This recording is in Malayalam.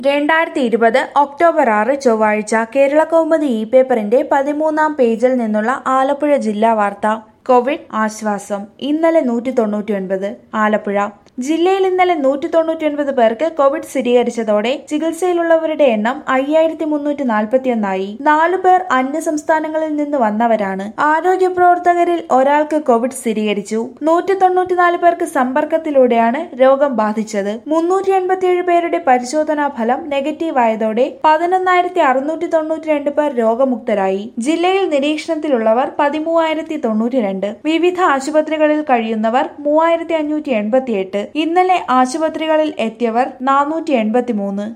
രണ്ടായിരത്തി ഇരുപത് ഒക്ടോബർ ആറ് ചൊവ്വാഴ്ച കേരള കൗമുദി ഇ പേപ്പറിന്റെ പതിമൂന്നാം പേജിൽ നിന്നുള്ള ആലപ്പുഴ ജില്ലാ വാർത്ത കോവിഡ് ആശ്വാസം ഇന്നലെ നൂറ്റി തൊണ്ണൂറ്റി ഒൻപത് ആലപ്പുഴ ജില്ലയിൽ ഇന്നലെ നൂറ്റി തൊണ്ണൂറ്റി ഒൻപത് പേർക്ക് കോവിഡ് സ്ഥിരീകരിച്ചതോടെ ചികിത്സയിലുള്ളവരുടെ എണ്ണം അയ്യായിരത്തി മുന്നൂറ്റി നാൽപ്പത്തിയൊന്നായി നാലു പേർ അന്യ സംസ്ഥാനങ്ങളിൽ നിന്ന് വന്നവരാണ് ആരോഗ്യ പ്രവർത്തകരിൽ ഒരാൾക്ക് കോവിഡ് സ്ഥിരീകരിച്ചു നൂറ്റി തൊണ്ണൂറ്റിനാല് പേർക്ക് സമ്പർക്കത്തിലൂടെയാണ് രോഗം ബാധിച്ചത് മുന്നൂറ്റി എൺപത്തിയേഴ് പേരുടെ പരിശോധനാ ഫലം നെഗറ്റീവ് ആയതോടെ പതിനൊന്നായിരത്തി അറുന്നൂറ്റി തൊണ്ണൂറ്റി രണ്ട് പേർ രോഗമുക്തരായി ജില്ലയിൽ നിരീക്ഷണത്തിലുള്ളവർ പതിമൂവായിരത്തി തൊണ്ണൂറ്റി രണ്ട് വിവിധ ആശുപത്രികളിൽ കഴിയുന്നവർ മൂവായിരത്തി അഞ്ഞൂറ്റി എൺപത്തിയെട്ട് ഇന്നലെ ആശുപത്രികളിൽ എത്തിയവർ നാനൂറ്റി എൺപത്തി മൂന്ന്